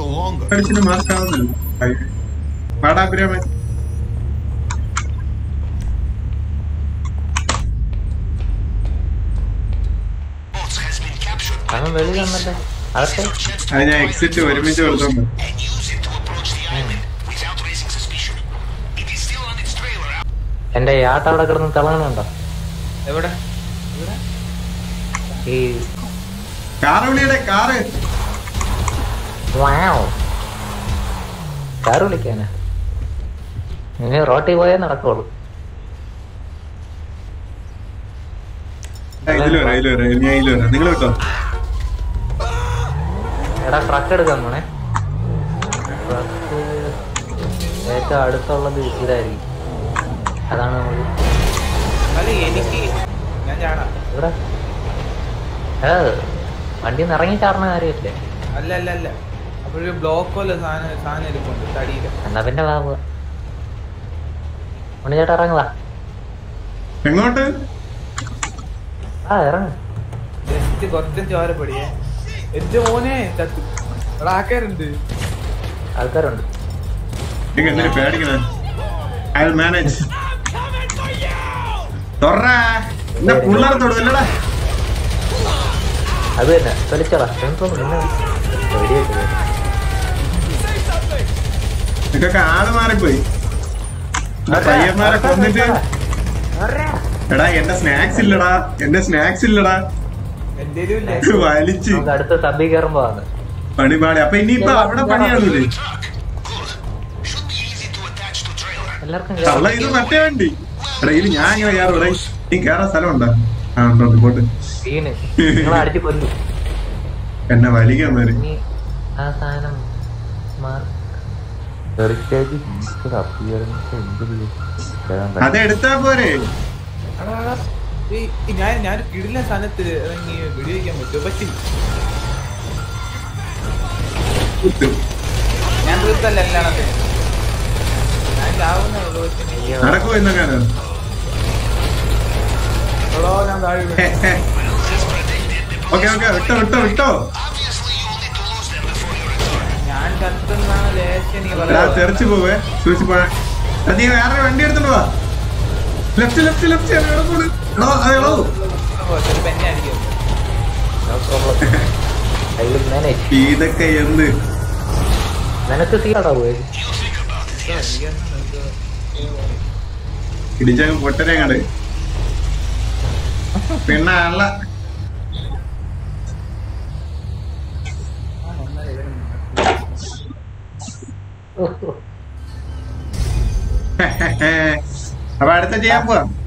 longer. കളിച്ചിട്ട് മാർക്കാവുന്നില്ല പാടാ Abhiraman Boss has been captured. അവൻ വെളി വന്നല്ലേ അകത്തെ അത് ഞാൻ എക്സിറ്റ് ഒരുമിച്ച് കൊടുത്തോണ്ട് and use it to approach the island without raising suspicion. It is still on its trailer out. എന്റെ ഈ ആട്ട അവിടെ കിടന്ന് തിളങ്ങുന്നുണ്ടോ എവിടെ ഈ കാറ് വിളിയുടെ കാറ് വാവ് കാറ് വിളിക്കാനാ ഇനി റോട്ടിൽ പോയേ നടക്കുള്ളൂ ആ, ഇതില് വരാം ഇതില് വരാം ഞാൻ ഇതില് വരാം നിങ്ങൾ കിട്ടോ എടാ ട്രക്ക് എടുക്കാൻ പോണേ ട്രക്ക് ഏറ്റവും അടുത്തുള്ളത് ഇതായിരിക്കും അതാണ് നമ്മൾ അല്ല എനിക്ക് ഞാൻ ചാടാം ഇവിടെ ഏ വണ്ടി നിന്ന് ഇറങ്ങി ചാടണ കാര്യമില്ലേ അല്ല അല്ല അല്ല അപ്പോഴൊരു ബ്ലോക്കോല്ല സാധനം സാധനം ഇരിപ്പുണ്ട് തടിയില് എന്നാ പിന്നെ ബാബു ഉണ്ണിച്ചേട്ടാ ഇറങ്ങുക എങ്ങോട്ട് ആ ഇറങ്ങ് ജസ്റ്റ് കുറച്ചും ചോരപ്പടിയേ എന്റെ മോനെ ചത്തു ഇവിടെ ആൾക്കാരുണ്ട് ആൾക്കാരുണ്ട് നിങ്ങൾ എന്തിനു പേടിക്കണേ ഐ മാനേജ് തൊറ എന്നെ പിള്ളേർ തൊടുവല്ലടാ അത് തന്നെ തൊലിച്ചോളാം ഫ്രണ്ട്സ് പിന്നെ പേടിയായിട്ട് പോയി. നിങ്ങൾക്കൊക്കെ ആള് മാറിപ്പോയി എന്റെ പയ്യന്മാരെ കൊന്നിട്ട് എടാ എന്റെ സ്നാക്സ് ഇല്ലടാ എന്റെ സ്നാക്സ് ഇല്ലടാ എന്തേലും ഇല്ലേ ഇത് വലിച്ച് നമുക്ക് അടുത്ത സബി കയറുമ്പോ ആണ് പണിപാടി അപ്പൊ ഇനിയിപ്പൊ അവിടെ പണിയാണല്ലേ Should be easy to attach to trailer. എല്ലാവർക്കും തള്ള ഇത് മറ്റേ വണ്ടി എടാ ഇത് ഞാൻ ഇങ്ങനെ കയറും എടാ നീ കേറാൻ സ്ഥലമുണ്ടോ ആ ഉണ്ടോ റിപ്പോർട്ട് സീന് നിങ്ങളെ അടിച്ച് കൊല്ലും എന്നെ വലിക്കാൻ വരെ ഇനി ആ സാധനം മാർക്ക് അത് എടുത്താ പോരെ എടാ, എടാ, ഈ- ഈ ഞാൻ ഞാൻ കിടില സ്ഥലത്ത് ഇറങ്ങി വെടിവെക്കാൻ പറ്റുമോ പറ്റും കുത്തും. ഞാൻ തീർത്തല്ല എല്ലാണത്തിന് ഞാൻ ചാവുന്നേ ഉള്ളൂ പക്ഷേ നടക്കുമോ എന്നൊക്കെയാണ് എടോ, ഞാൻ താഴെ വീണു. ഓക്കെ ഓക്കെ വിട്ടോ വിട്ടോ വിട്ടോ Obviously, you will need to lose them before you return. ഞാൻ ചത്തെന്നാണ് ലേശം നീ എടാ പറയുന്നത്. തെറിച്ച് പോവേ സൂക്ഷിച്ച് പോവാ എടാ, നീ വേറെ വണ്ടി എടുത്തോണ്ട് വാ ലെഫ്റ്റ് ലെഫ്റ്റ് ലെഫ്റ്റ് എടോ എടോ അതെടോ ഓ, ഒരു പെണ്ണായിരിക്കും. മാനേജ് ഇതൊക്കെ എന്ത് നിനക്ക് സീനാടാ പോയി എനിക്കൊന്നും എന്തോ, ഇടിച്ചങ്ങ് പൊട്ടനെ കണ്ട് പിന്നെ അല്ല ആ, നന്നായി ഇതിന് അപ്പൊ അടുത്ത ചെയ്യാൻ പോവാം